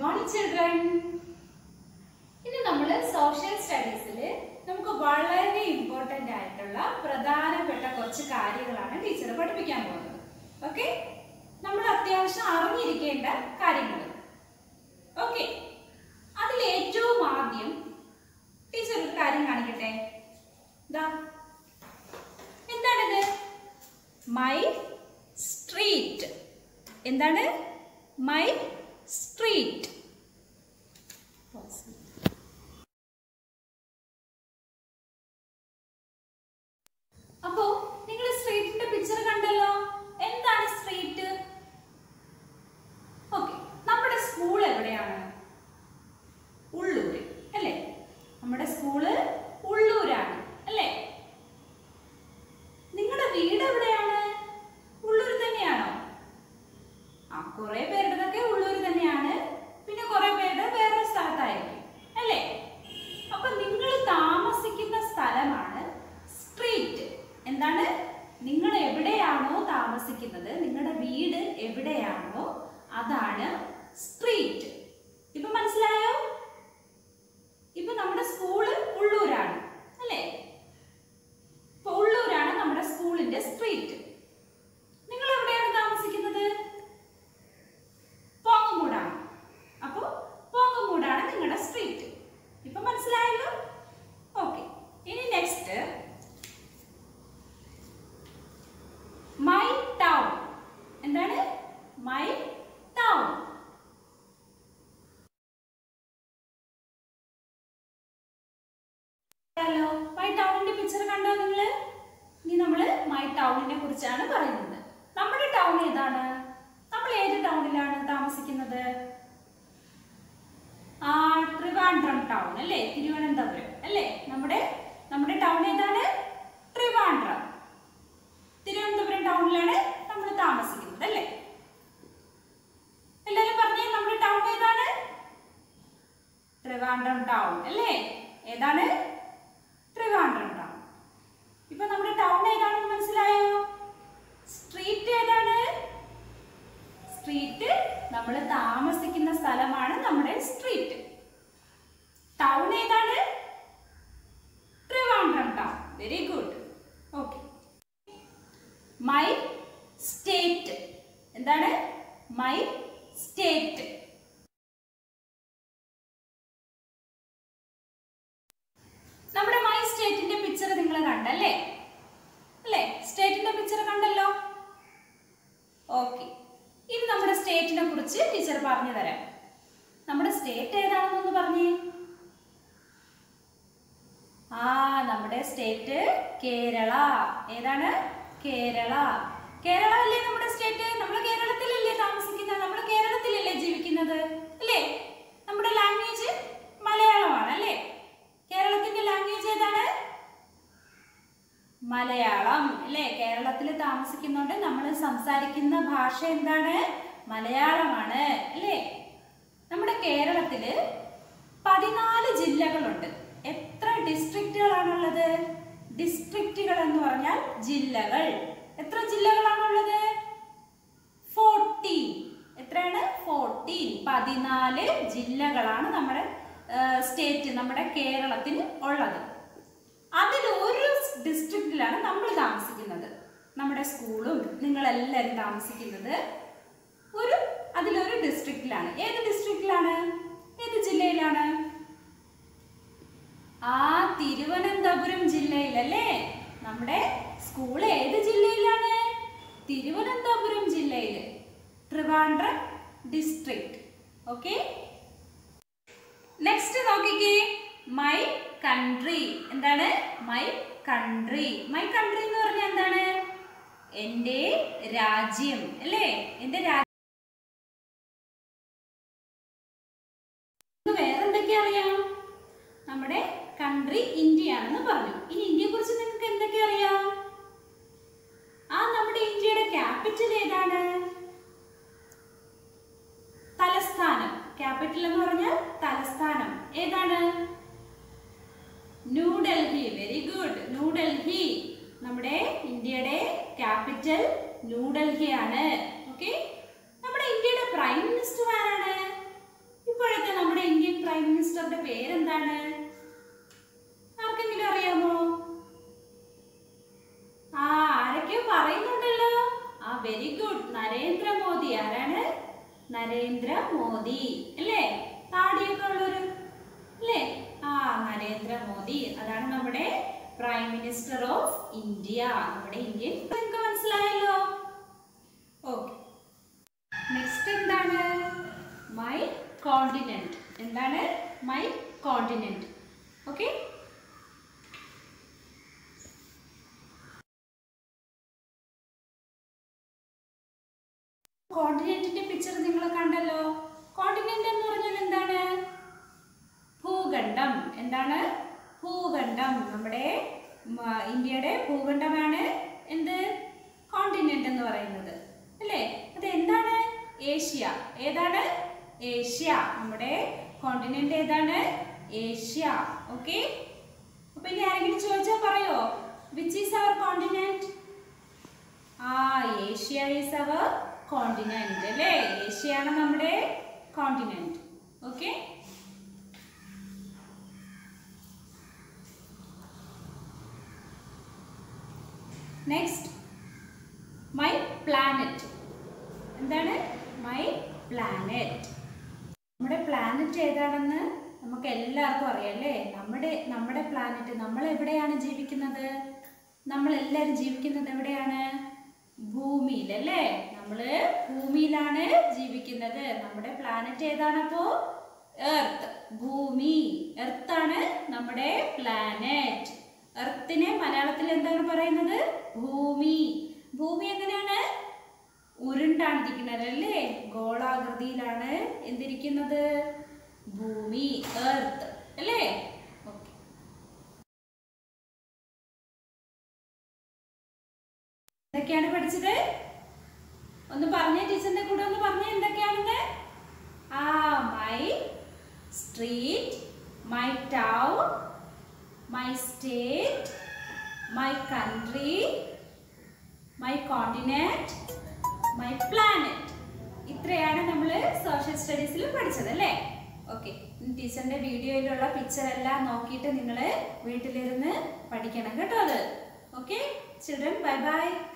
morning children ഇനി നമ്മൾ social സ്റ്റഡീസിൽ നമുക്ക് വളരെ ഇമ്പോർട്ടൻ്റ് ആയിട്ടുള്ള പ്രധാനപ്പെട്ട കുറച്ച് കാര്യങ്ങളാണ് ടീച്ചർ പഠിപ്പിക്കാൻ പോകുന്നത് ഓക്കെ നമ്മൾ അത്യാവശ്യം അറിഞ്ഞിരിക്കേണ്ട കാര്യങ്ങൾ ഓക്കെ അതിൽ ഏറ്റവും ആദ്യം ടീച്ചർ ഒരു കാര്യം കാണിക്കട്ടെ ദാ എന്താണിത് മൈ സ്ട്രീറ്റ് എന്താണ് മൈ സ്ട്രീറ്റ് അപ്പോ നിങ്ങൾ സ്ട്രീറ്റിന്റെ പിക്ചർ കണ്ടല്ലോ എന്താണ് സ്ട്രീറ്റ് ഓക്കെ നമ്മുടെ സ്കൂൾ എവിടെയാണ് ഉള്ളൂര് അല്ലേ നമ്മുടെ സ്കൂള് ഉള്ളൂരാണ് അല്ലേ നിങ്ങളുടെ വീട് എവിടെയാണ് ഉള്ളൂർ തന്നെയാണോ ആ കുറെ പേരുടെതൊക്കെ ഉള്ളൂർ തന്നെയാണ് പിന്നെ കുറെ പേരുടെ വേറെ സ്ഥലത്തായിരിക്കും അല്ലേ അപ്പൊ നിങ്ങൾ താമസിക്കുന്ന സ്ഥലമാണ് സ്ട്രീറ്റ് എന്താണ് നിങ്ങൾ എവിടെയാണോ താമസിക്കുന്നത് നിങ്ങളുടെ വീട് എവിടെയാണോ അതാണ് സ്ട്രീറ്റ് ഇപ്പൊ മനസ്സിലായോ ഇപ്പൊ നമ്മുടെ സ്കൂള് ഉള്ളൂരാണ് അല്ലേ ഇപ്പൊ ഉള്ളൂരാണ് നമ്മുടെ സ്കൂളിന്റെ സ്ട്രീറ്റ് നിങ്ങൾ എവിടെയാണ് താമസിക്കുന്നത് പോങ്ങമൂടാണ് അപ്പോ പോങ്ങമൂടാണ് നിങ്ങളുടെ സ്ട്രീറ്റ് ഇപ്പൊ മനസ്സിലായല്ലോ ഓക്കെ ഇനി നെക്സ്റ്റ് മൈ ടൗൺ എന്താണ് മൈ ടൗൺ ഹലോ മൈ ടൗണിന്റെ പിക്ചർ കണ്ടോ നിങ്ങള് ഇനി നമ്മള് മൈ ടൗണിനെ കുറിച്ചാണ് പറയുന്നത് നമ്മുടെ ടൗൺ ഏതാണ് നമ്മൾ ഏത് ടൗണിലാണ് താമസിക്കുന്നത് ആ ട്രിവാൻഡ്രം ടൗൺ അല്ലേ തിരുവനന്തപുരം അല്ലേ നമ്മുടെ നമ്മുടെ ടൗൺ ഏതാണ് ട്രിവാൻഡ്രം തിരുവനന്തപുരം ടൗണിലാണ് നമ്മൾ താമസിക്കുന്നത് അല്ലേ എല്ലാരും പറഞ്ഞേ നമ്മുടെ ടൗൺ ഏതാണ് ട്രിവാൻഡ്രം ടൗൺ അല്ലേ ഏതാണ് ട്രിവാൻഡ്രം ടൗൺ ഇപ്പൊ നമ്മുടെ ടൗൺ ഏതാണെന്ന് മനസ്സിലായോ സ്ട്രീറ്റ് ഏതാണ് സ്ട്രീറ്റ് നമ്മൾ താമസിക്കുന്ന സ്ഥലമാണ് നമ്മുടെ സ്ട്രീറ്റ് ടൗൺ ഏതാണ് Trivandrum town very good okay my state എന്താണ് മൈ സ്റ്റേറ്റ് നമ്മുടെ മൈ സ്റ്റേറ്റിന്റെ പിക്ചർ നിങ്ങൾ കണ്ടല്ലേ അല്ലേ സ്റ്റേറ്റിന്റെ പിക്ചർ കണ്ടല്ലോ ഓക്കെ ഇനി നമ്മുടെ സ്റ്റേറ്റിനെ കുറിച്ച് ടീച്ചർ പറഞ്ഞു തരാം നമ്മുടെ സ്റ്റേറ്റ് ഏതാണെന്നൊന്ന് പറഞ്ഞേ ആ നമ്മുടെ സ്റ്റേറ്റ് കേരള ഏതാണ് കേരള കേരള അല്ലേ നമ്മുടെ സ്റ്റേറ്റ് നമ്മൾ കേരളത്തിലല്ലേ താമസിക്കുന്നത് നമ്മൾ കേരളത്തിലല്ലേ ജീവിക്കുന്നത് അല്ലേ നമ്മുടെ ലാംഗ്വേജ് മലയാളമാണ് അല്ലേ കേരളത്തിന്റെ ലാംഗ്വേജ് ഏതാണ് മലയാളം അല്ലേ കേരളത്തിൽ താമസിക്കുന്നോണ്ട് നമ്മൾ സംസാരിക്കുന്ന ഭാഷ എന്താണ് മലയാളമാണ് അല്ലേ നമ്മുടെ കേരളത്തില് പതിനാല് ജില്ലകളുണ്ട് എത്ര ഡിസ്ട്രിക്റ്റുകളാണുള്ളത് ഡിസ്ട്രിക്റ്റുകൾ എന്ന് പറഞ്ഞാൽ ജില്ലകൾ എത്ര ജില്ലകളാണുള്ളത് ഫോർട്ടീൻ എത്രയാണ് ഫോർട്ടീൻ പതിനാല് ജില്ലകളാണ് നമ്മുടെ സ്റ്റേറ്റ് നമ്മുടെ കേരളത്തിന് ഉള്ളത് അതിൽ ഒരു ഡിസ്ട്രിക്റ്റിലാണ് നമ്മൾ താമസിക്കുന്നത് നമ്മുടെ സ്കൂളും നിങ്ങളെല്ലാവരും താമസിക്കുന്നത് ഒരു അതിലൊരു ഡിസ്ട്രിക്റ്റിലാണ് ഏത് ഡിസ്ട്രിക്റ്റിലാണ് ഏത് ജില്ലയിലാണ് ആ തിരുവനന്തപുരം ജില്ലയിലല്ലേ നമ്മുടെ സ്കൂൾ ഏത് ജില്ലയിലാണ് തിരുവനന്തപുരം ജില്ലയിൽ ട്രിവാൻഡ്രം ഡിസ്ട്രിക്ട് ഓക്കെ നെക്സ്റ്റ് നോക്കിക്കേ മൈ കൺട്രി എന്താണ് മൈ കൺട്രി മൈ കൺട്രി എന്ന് പറഞ്ഞാൽ എന്താണ് എൻ്റെ രാജ്യം അല്ലേ എൻ്റെ രാജ്യം വേറെ എന്തൊക്കെ അറിയാം നമ്മുടെ കൺട്രി ഇന്ത്യ ആണെന്ന് പറഞ്ഞു ഇനി ഇന്ത്യയെ കുറിച്ച് നിങ്ങൾക്ക് എന്തൊക്കെ അറിയാം ആ നമ്മുടെ ഇന്ത്യയുടെ ക്യാപിറ്റൽ ഏതാണ് തലസ്ഥാനം ക്യാപിറ്റൽ എന്ന് പറഞ്ഞാൽ തലസ്ഥാനം ഏതാണ് ന്യൂഡൽഹി വെരി ഗുഡ് ന്യൂഡൽഹി നമ്മുടെ ഇന്ത്യയുടെ ക്യാപിറ്റൽ ന്യൂഡൽഹി ആണ് ഓക്കെ നമ്മുടെ ഇന്ത്യയുടെ പ്രൈം മിനിസ്റ്റർ ആരാണ് ഇപ്പൊ എന്താണ് ആർക്കെങ്കിലും അറിയാമോ ആ ആരൊക്കെയോ പറയുന്നുണ്ടല്ലോ ആ വെരി ഗുഡ് നരേന്ദ്രമോദി ആരാണ് നരേന്ദ്രമോദി അല്ലേ താടിയൊക്കെ ഉള്ളൊരു അല്ലേ ആ നരേന്ദ്രമോദി അതാണ് നമ്മുടെ പ്രൈം മിനിസ്റ്റർ ഓഫ് ഇന്ത്യ നമ്മുടെ ഇന്ത്യൻ നിങ്ങൾക്ക് മനസ്സിലായല്ലോ ഓക്കെ നെക്സ്റ്റ് എന്താണ് മൈ കോണ്ടിനെന്റ് എന്താണ് മൈ കോണ്ടിനെന്റ് ഓക്കെ കോണ്ടിനെന്റിന്റെ പിക്ചർ നിങ്ങൾ കണ്ടല്ലോ കോണ്ടിനെന്റ് എന്ന് പറഞ്ഞാൽ എന്താണ് ഭൂഖണ്ഡം എന്താണ് ഭൂഖണ്ഡം നമ്മുടെ ഉം, ആ, ഇന്ത്യയുടെ ഭൂഖണ്ഡമാണ് എന്ത് കോണ്ടിനെന്റ് എന്ന് പറയുന്നത് അല്ലേ അത് എന്താണ് ഏഷ്യ ഏതാണ് ഏഷ്യ നമ്മുടെ കോണ്ടിനെന്റ് ഏതാണ് ഏഷ്യ ഓക്കെ അപ്പൊ ഇനി ആരെങ്കിലും ചോദിച്ചാൽ പറയോ വിച്ച് ഈസ് അവർ കോണ്ടിനെന്റ് ആ ഏഷ്യ ഈസ് അവർ കോണ്ടിനെന്റ് അല്ലേ ഏഷ്യയാണ് നമ്മുടെ continent okay next my planet എന്താണ് മൈ പ്ലാനറ്റ് നമ്മുടെ പ്ലാനറ്റ് ഏതാണെന്ന് നമുക്ക് എല്ലാവർക്കും അറിയാം അല്ലേ നമ്മുടെ നമ്മുടെ പ്ലാനറ്റ് നമ്മൾ എവിടെയാണ് ജീവിക്കുന്നത് നമ്മൾ എല്ലാവരും ജീവിക്കുന്നത് എവിടെയാണ് ഭൂമിയിൽ അല്ലേ നമ്മൾ ഭൂമിയിലാണ് ജീവിക്കുന്നത് നമ്മുടെ പ്ലാനറ്റ് ഏതാണപ്പോ എർത്ത് ഭൂമി എർത്താണ് നമ്മുടെ പ്ലാനറ്റ് എർത്തിനെ മലയാളത്തിൽ എന്താണ് പറയുന്നത് ഭൂമി ഭൂമി എങ്ങനെയാണ് ഉരുണ്ടാണ് ഇരിക്കുന്നത് അല്ലേ ഗോളാകൃതിയിലാണ് എന്തിരിക്കുന്നത് ഭൂമി എർത്ത് അല്ലേ ഓക്കെ എന്തൊക്കെയാണ് പഠിച്ചത് ഒന്ന് പറഞ്ഞേ ടീച്ചറിന്റെ കൂടെ ഒന്ന് പറഞ്ഞേ എന്തൊക്കെയാണെന്ന് ആ my street my town my state my country my continent my planet ഇത്രയാണ് നമ്മൾ സോഷ്യൽ സ്റ്റഡീസിൽ പഠിച്ചത് അല്ലേ ഓക്കെ ടീച്ചറിന്റെ വീഡിയോയിലുള്ള പിക്ചർ എല്ലാം നോക്കിയിട്ട് നിങ്ങൾ വീട്ടിലിരുന്ന് പഠിക്കണം കേട്ടോ അത് ഓക്കെ ചിൽഡ്രൻ ബൈ ബൈ